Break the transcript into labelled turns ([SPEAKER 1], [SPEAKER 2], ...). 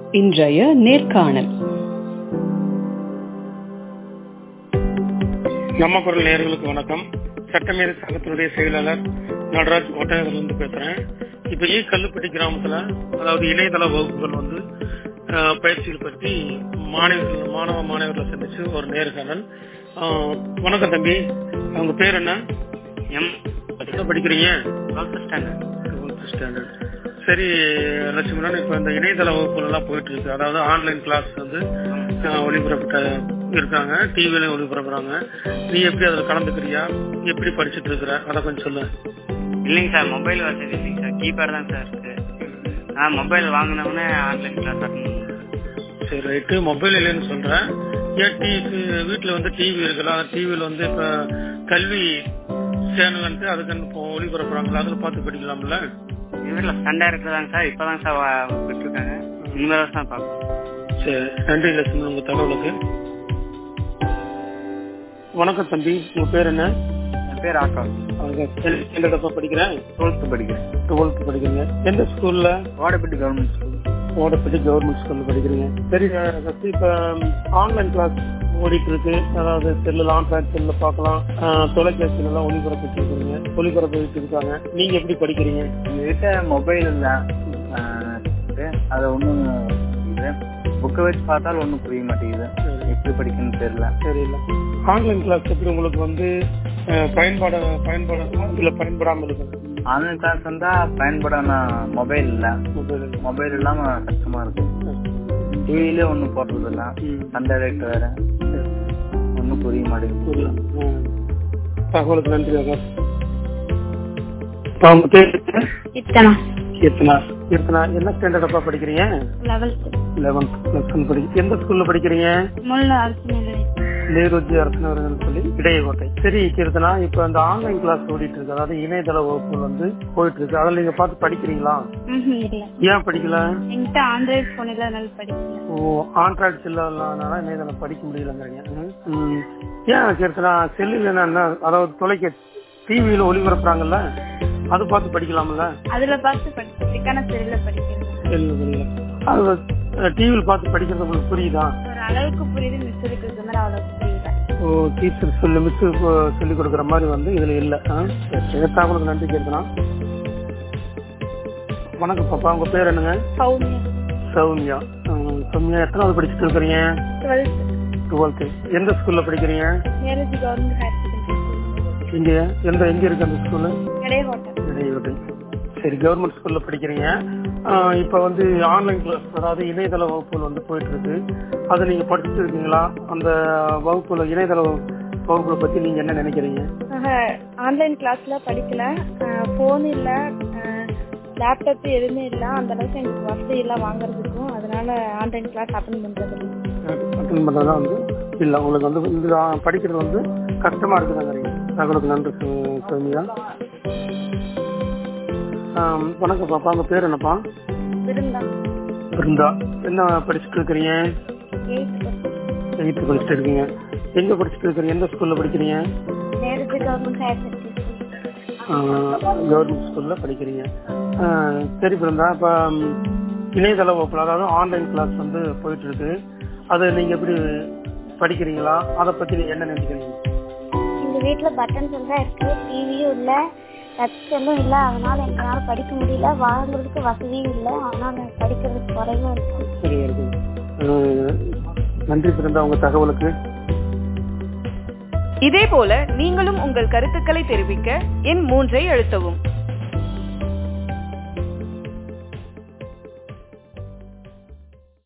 [SPEAKER 1] இன்றைய நேர்காணல்
[SPEAKER 2] நம்ம குரல் நேயர்களுக்கு வணக்கம் சட்டமேதை சங்கத்தினுடைய செயலாளர் நடராஜ் ஒட்டநகர்லேருந்து பேசுறேன் இப்ப ஈ கல்லுப்பட்டி கிராமத்துல அதாவது இணையதள வகுப்புகள் வந்து அஹ், பயிற்சிகள் பற்றி மாணவர்கள் மாணவ மாணவர்களை சந்திச்சு ஒரு நேர்காணல் அஹ், வணக்கம் தம்பி அவங்க பேர் என்ன
[SPEAKER 3] எம்
[SPEAKER 2] என்ன படிக்கிறீங்க
[SPEAKER 3] டுவெல்த் ஸ்டாண்டர்ட்
[SPEAKER 2] டுவெல்த் ஸ்டாண்டர்ட் சரி லட்சுமணன் இப்ப இந்த இணையதள வகுப்புகள் எல்லாம் போயிட்டு இருக்கு அதாவது ஆன்லைன் கிளாஸ் வந்து அஹ், ஒளிபரப்பிட்ட இருக்காங்க டிவிலையும் ஒளிபரப்புறாங்க நீ எப்படி அதுல கலந்துக்கிறியா எப்படி படிச்சுட்டு இருக்கிற அதை கொஞ்சம் சொல்லு
[SPEAKER 3] இல்லைங்க சார் மொபைல் வசதி இல்லைங்க சார் கீபேட் தான் சார் இருக்கு நான் மொபைல் வாங்கினோடனே ஆன்லைன் கிளாஸ் அட்டன்
[SPEAKER 2] சரி ரைட்டு மொபைல் இல்லைன்னு சொல்றேன் ஏன் டிவி வீட்டுல வந்து டிவி இருக்கலாம் டிவில வந்து இப்ப கல்வி சேனல் வந்து அதுக்கு இப்போ ஒளிபரப்புறாங்களா அதுல பார்த்து படிக்கலாம்ல
[SPEAKER 3] வீட்டில் சண்டே இருக்குதாங்க சார் இப்போதாங்க சார் வா- விட்டுருக்காங்க இனிமேல் தான் சார் பார்க்கணும்
[SPEAKER 2] சரி நன்றி லட்சுமி உங்க தகவலுக்கு வணக்கம் தம்பி உங்க பேர் என்ன
[SPEAKER 3] என் பேர் ஆகாஷ்
[SPEAKER 2] அவங்க எந்த டப்பா படிக்கிறேன்
[SPEAKER 3] டுவெல்த் படிக்கிறேன்
[SPEAKER 2] டுவெல்த் படிக்கிறீங்க எந்த ஸ்கூல்ல
[SPEAKER 3] Vadapatti government school
[SPEAKER 2] Odappatti government ஸ்கூல்ல படிக்கிறீங்க சரி ஃபர்ஸ்ட் இப்ப ஆன்லைன் கிளாஸ் ஓடிட்டு இருக்கு அதாவது செல்லுல ஆண்ட்ராய்ட் செல்லுல பார்க்கலாம் ஆஹ் தொலைபேசியில எல்லாம் ஒளிபரப்பிட்டு இருக்கிறீங்க ஒளிபரப்பிட்டு இருக்காங்க நீங்க எப்படி படிக்கிறீங்க
[SPEAKER 3] எங்ககிட்ட மொபைல் இல்லை அதை ஒன்றும் புக்கை வச்சு பார்த்தாலும் ஒன்றும் புரிய மாட்டேங்குது எப்படி படிக்கணும்னு தெரியல
[SPEAKER 2] தெரியல ஆன்லைன் கிளாஸ் எப்படி உங்களுக்கு வந்து ஆஹ் பயன்பாட பயன்பாட இல்ல பயன்படாம இருக்கு
[SPEAKER 3] ஆன்லைன் கிளாஸ் வந்தா பயன்படாம மொபைல் இல்லை
[SPEAKER 2] மொபைல்
[SPEAKER 3] மொபைல் இல்லாம கஷ்டமா இருக்கு டிவிலே ஒன்றும் போடுறது இல்ல சண்டே ரேட் வேற ஒன்றும் புரிய மாட்டேங்குது
[SPEAKER 2] புரியல ஆஹ் தகவலுக்கு நன்றி ஆகாஷ் அவங்க பேர்
[SPEAKER 4] இத்தனா
[SPEAKER 2] கீர்த்தனா கீர்த்தனா என்ன ஸ்டாண்டர்டப்பா படிக்கிறீங்க
[SPEAKER 4] லெவல்த்
[SPEAKER 2] லெவன்த் பிளஸ் ஒன் படி எந்த ஸ்கூல்ல படிக்கிறீங்க
[SPEAKER 4] முள்ள அரசு நிலையம்
[SPEAKER 2] நேருஜி அரசனவர்கள் சொல்லி இடையகோட்டை சரி கீர்த்தனா இப்ப இந்த ஆன்லைன் கிளாஸ் ஓடிட்டு இருக்கு அதாவது இணையதள வகுப்புகள் வந்து போயிட்டு இருக்கு அதுல நீங்க பார்த்து படிக்கிறீங்களா
[SPEAKER 4] ம்ஹும், இல்ல
[SPEAKER 2] ஏன் படிக்கல
[SPEAKER 4] என்கிட்ட ஆண்ட்ராய்ட் போன் இல்ல அதனால படிக்கல
[SPEAKER 2] ஓ ஆண்ட்ராய்டு செல்லாதனால இணையதளம் படிக்க முடியலங்கிறீங்க ம். ம். ஏன் கீர்த்தனா செல்லுல என்ன அதாவது தொலைக்க டிவியில ஒளிபரப்புறாங்கல்ல அது பார்த்து படிக்கலாம்ல
[SPEAKER 4] அதுல பார்த்து படிச்சிருக்கேன் ஆனா செல்ல படிக்கிறது
[SPEAKER 2] செல்லு தெரியல அது டிவியில் பார்த்து படிக்கிறது உங்களுக்கு புரியுதா
[SPEAKER 4] ஒரு அளவுக்கு புரியுது மிஸ் இருக்கிறது மாதிரி அவ்வளவுக்கு புரியல
[SPEAKER 2] ஓ டீச்சர் சொல்லி மிஸ் சொல்லி கொடுக்குற மாதிரி வந்து இதுல இல்ல ஆ? சரி, தகவலுக்கு நன்றி கேட்கலாம் வணக்கம் பாப்பா உங்க பேர் என்னங்க
[SPEAKER 4] சௌமியா
[SPEAKER 2] சௌமியா ம், சௌமியா எத்தனாவது படிச்சுட்டு இருக்கிறீங்க
[SPEAKER 4] டுவெல்த்
[SPEAKER 2] டுவெல்த் எந்த ஸ்கூல்ல படிக்கிறீங்க
[SPEAKER 4] நேரஜி கவர்மெண்ட் ஹையர் செகண்டரி ஸ்கூல்
[SPEAKER 2] இங்க எந்த எங்க இருக்கு அந்த ஸ்கூலு
[SPEAKER 4] இடைய ஹோட்டல்
[SPEAKER 2] இடையோட்டை சரி கவர்மெண்ட் ஸ்கூல்ல படிக்கிறீங்க ஆ, இப்ப வந்து ஆன்லைன் கிளாஸ் அதாவது இணையதள வகுப்புகள் வந்து போயிட்டு இருக்கு அதை நீங்க படிச்சுட்டு இருக்கீங்களா அந்த வகுப்புல இணையதள வகுப்புல பத்தி நீங்க என்ன நினைக்கிறீங்க
[SPEAKER 4] ஆன்லைன் கிளாஸ்ல படிக்கல போன் இல்ல லேப்டாப் எதுவுமே இல்ல அந்த அளவுக்கு எனக்கு வசதி எல்லாம் வாங்குறதுக்கும் அதனால ஆன்லைன் கிளாஸ் அட்டன் பண்றது இல்ல.
[SPEAKER 2] அட்டன் பண்றதா வந்து இல்ல உங்களுக்கு வந்து இந்த ஆ, படிக்கிறது வந்து கஷ்டமா இருக்குதாங்கிறீங்க தகவலுக்கு நன்றி சு- சௌமியா ஆம், வணக்கம் பாப்பா உங்க பேர் என்னப்பா
[SPEAKER 4] விருந்தா
[SPEAKER 2] பிருந்தா என்ன படிச்சுட்டு இருக்கிறீங்க
[SPEAKER 4] எயித்
[SPEAKER 2] எயித்து படிச்சுட்டு இருக்கீங்க எங்க படிச்சுட்டு இருக்கிறீங்க எந்த ஸ்கூல்ல படிக்கிறீங்க
[SPEAKER 4] நேரஜி government higher secondary school
[SPEAKER 2] government ஸ்கூல்ல படிக்கிறீங்க ஆ, சரி பிருந்தா இப்ப ம், இணையதள வகுப்புல அதாவது ஆன்லைன் கிளாஸ் வந்து போயிட்டு இருக்கு அதை நீங்க எப்படி படிக்கிறீங்களா அதை பத்தி நீங்க என்ன நினைக்கிறீங்க
[SPEAKER 4] எங்க வீட்ல பட்டன் செல் தான் இருக்கு டிவியும் இல்ல டச் செல்லும் இல்ல அதனால எங்களால படிக்க முடியல வாங்குறதுக்கு வசதியும் இல்ல அதனால படிக்கிறதுக்கு குறைவா இருக்கு
[SPEAKER 2] சரியா இருக்கு ஆ, நன்றி பிறந்தா உங்க தகவலுக்கு
[SPEAKER 5] இதேபோல நீங்களும் உங்கள் கருத்துக்களை தெரிவிக்க எண் மூன்றை அழுத்தவும்